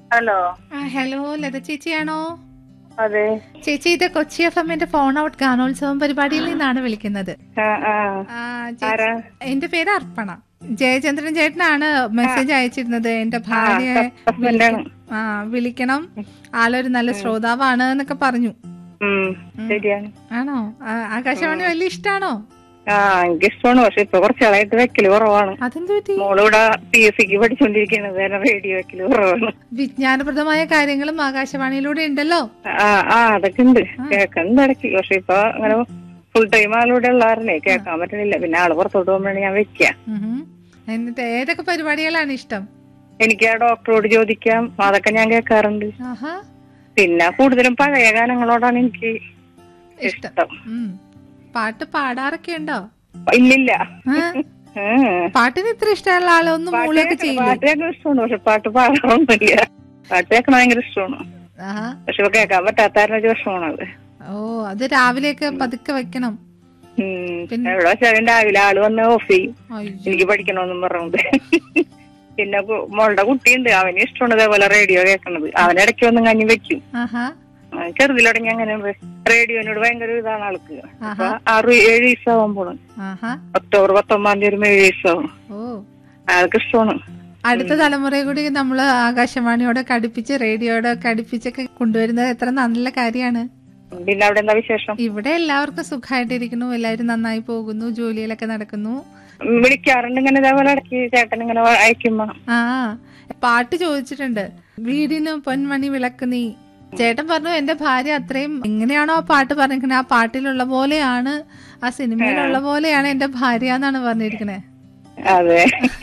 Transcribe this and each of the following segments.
Hello ആ hello Latha ചേച്ചിയാണോ അതെ ചേച്ചി ഇത് കൊച്ചി എഫ് എമ്മിന്റെ ഫോൺ ഔട്ട് ഗാനോത്സവം പരിപാടിയിൽ നിന്നാണ് വിളിക്കുന്നത് ആ ആ ആ, ചേച്ചി- ആരാ എന്റെ പേര് അർപ്പണ ജയചന്ദ്രൻ ചേട്ടനാണ് മെസ്സേജ് അയച്ചിരുന്നത് എന്റെ ഭാര്യ ഹസ്ബൻഡാണ് ആ വിളിക്കണം ആളൊരു നല്ല ശ്രോതാവാണ് എന്നൊക്കെ പറഞ്ഞു ഉം ശരിയാണ് ആണോ ആ, ആകാശവാണി വലിയ ഇഷ്ടാണോ ആ എനിക്ക് ഇഷ്ടമാണ് പക്ഷെ ഇപ്പൊ കുറച്ചാളായിട്ട് വെക്കല് കുറവാണ് അതെന്ത് പറ്റി മോളിവിടെ പി എസ് സിക്ക് പഠിച്ചോണ്ടിരിക്കുന്നത് കാരണം റേഡിയോ വെക്കല് കുറവാണ് വിജ്ഞാനപ്രദമായ കാര്യങ്ങളും ആകാശവാണിയിലൂടെ ഉണ്ടല്ലോ ആ ആ അതൊക്കെ ഉണ്ട് കേൾക്കുന്നുണ്ട് ഇടയ്ക്ക് പക്ഷെ ഇപ്പൊ അങ്ങനെ ഫുൾ ടൈം ആളിവിടെ ഉള്ളാരനെ കേൾക്കാൻ പറ്റണില്ല പിന്നെ ആള് പുറത്തോട്ട് പോകുമ്പോഴാണ് ഞാൻ വെക്കുക ഉഹും. എന്നിട്ട് ഏതൊക്കെ പരിപാടികളാണ് ഇഷ്ടം എനിക്ക് ആ ഡോക്ടറോട് ചോദിക്കാം അതൊക്കെ ഞാൻ കേൾക്കാറുണ്ട് ആഹാ പിന്നെ കൂടുതലും പഴയ ഗാനങ്ങളോടാണ് എനിക്ക് ഇഷ്ടം ഇഷ്ടം ഉം. പാട്ട് പാടാറൊക്കെ ഉണ്ടോ ഇല്ലില്ല ആ? ഉം. പാട്ടിന് ഇത്ര ഇഷ്ടമുള്ള ആളൊന്നും മൂളൊക്കെ ചെയ്യില്ലേ പാട്ട് കേൾക്കാൻ ഇഷ്ടമാണ് പക്ഷെ പാട്ട് പാടാറൊന്നുമില്ല പാട്ട് കേൾക്കണ ഭയങ്കര ഇഷ്ടമാണ് ആഹാ പക്ഷെ ഇപ്പൊ കേൾക്കാൻ പറ്റാത്ത വിഷമാണ് അത് ഓ അത് രാവിലെയൊക്കെ പതുക്കെ വെക്കണം ഉം. എവിടെ വെച്ചാലും രാവിലെ ആള് വന്ന് ഓഫ് ചെയ്യും അയ്യോ. എനിക്ക് പഠിക്കണമെന്നും പറഞ്ഞത് പിന്നെ കു- മോളുടെ കുട്ടിയുണ്ട് അവന് ഇഷ്ടമാണ് ഇതേപോലെ റേഡിയോ കേൾക്കണത് അവനിടയ്ക്ക് വന്നും കഞ്ഞി വെക്കും ആഹാ ആ, ചെറുതിലടങ്ങി അങ്ങനെ റേഡിയോനോട് ഭയങ്കര ഇതാണ് ആൾക്ക് അപ്പൊ ആറ് ഏഴ് വയസ്സാവാൻ പോണു ആഹാ ഒക്ടോബർ പത്തൊമ്പതാം തീയതി വരുമ്പോ ഏഴ് വയസ്സാവും ഓ ആൾക്ക് ഇഷ്ടമാണ് അടുത്ത തലമുറയെ കൂടി നമ്മൾ ആകാശവാണിയോടെ കടുപ്പിച്ച് റേഡിയോയോടെ കടുപ്പിച്ചൊക്കെ കൊണ്ടുവരുന്നത് എത്ര നല്ല കാര്യമാണ് പിന്നെ അവിടെ എന്താ വിശേഷം ഇവിടെ എല്ലാവർക്കും സുഖമായിട്ടിരിക്കുന്നു എല്ലാവരും നന്നായി പോകുന്നു ജോലികളൊക്കെ നടക്കുന്നു ഉം, വിളിക്കാറുണ്ട് ഇങ്ങനെ ഇതേപോലെ ഇടയ്ക്ക് ചേട്ടൻ ഇങ്ങനെ അയക്കുമ്പോ ആ പാട്ട് ചോദിച്ചിട്ടുണ്ട് വീടിന് പൊന്മണി വിളക്ക് നീ ചേട്ടൻ പറഞ്ഞു എന്റെ ഭാര്യ അത്രയും എങ്ങനെയാണോ ആ പാട്ട് പറഞ്ഞിരിക്കുന്നത് ആ പാട്ടിലുള്ള പോലെയാണ് ആ സിനിമയിലുള്ള പോലെയാണ് എന്റെ ഭാര്യ എന്നാണ് പറഞ്ഞിരിക്കണേ അതെ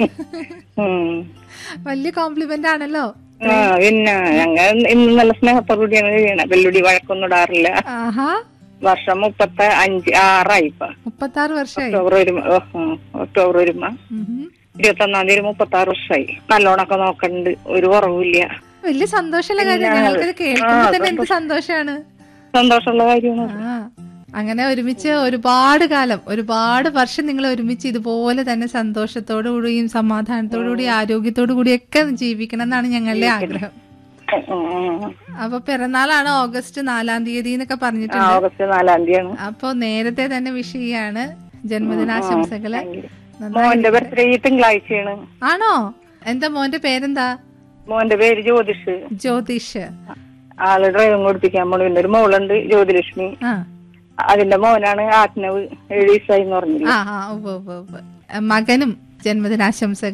ഉം. വലിയ കോംപ്ലിമെന്റ് ആണല്ലോ ആ പിന്നെ ഞങ്ങൾ ഇന്ന് നല്ല സ്നേഹത്തോടുകൂടിയാണ് കഴിയണത് വെല്ലുടി വഴക്കൊന്നും ഇടാറില്ല ആഹാ വർഷം മുപ്പത്തി അഞ്ച് ആറായി ഇപ്പൊ മുപ്പത്തി ആറ് വർഷമായി ഒക്ടോബർ വരുമ്പോ ഓ, ഉം, ഒക്ടോബർ വരുമ്പോ ഉഹും. ഇരുപത്തി ഒന്നാം തീയതി മുപ്പത്തി ആറ് വർഷമായി നല്ലോണൊക്കെ നോക്കണ്ട് ഒരു കുറവില്ല വലിയ സന്തോഷമുള്ള കാര്യം ഞങ്ങൾക്കത് കേൾക്കുമ്പോ തന്നെ എന്ത് സന്തോഷാണ് സന്തോഷമുള്ള കാര്യമാണ് ആ അങ്ങനെ ഒരുമിച്ച് ഒരുപാട് കാലം ഒരുപാട് വർഷം നിങ്ങൾ ഒരുമിച്ച് ഇതുപോലെ തന്നെ സന്തോഷത്തോടു കൂടിയും സമാധാനത്തോടു കൂടി ആരോഗ്യത്തോടു കൂടിയൊക്കെ ജീവിക്കണം എന്നാണ് ഞങ്ങളുടെ ആഗ്രഹം ഉം, ഉം, ഉം. അപ്പൊ പിറന്നാളാണ് ഓഗസ്റ്റ് നാലാം തീയതി എന്നൊക്കെ ആ, പറഞ്ഞിട്ടുണ്ട് ഓഗസ്റ്റ് നാലാം തീയതിയാണ് അപ്പൊ നേരത്തെ തന്നെ വിഷ് ചെയ്യാണ് ജന്മദിനാശംസകള് മോന്റെ ബർത്ത്ഡേ ഈ തിങ്കളാഴ്ചയാണ് ആണോ എന്താ മോന്റെ പേരെന്താ മോന്റെ പേര് ജ്യോതിഷ് ജ്യോതിഷ് ആള് ഡ്രൈവിംഗ് കൊടുപ്പിക്കാൻ പോണു പിന്നെ ഒരു മോളുണ്ട് ജ്യോതിലക്ഷ്മി ആ അതിന്റെ മോനാണ് ആത്മവ് ഏഴ് വയസ്സായി എന്ന് പറഞ്ഞില്ല ആ ആ ഉവ്വ് ഉവ്വ് ഉവ്വ് മകനും ജന്മദിനാശംസകൾ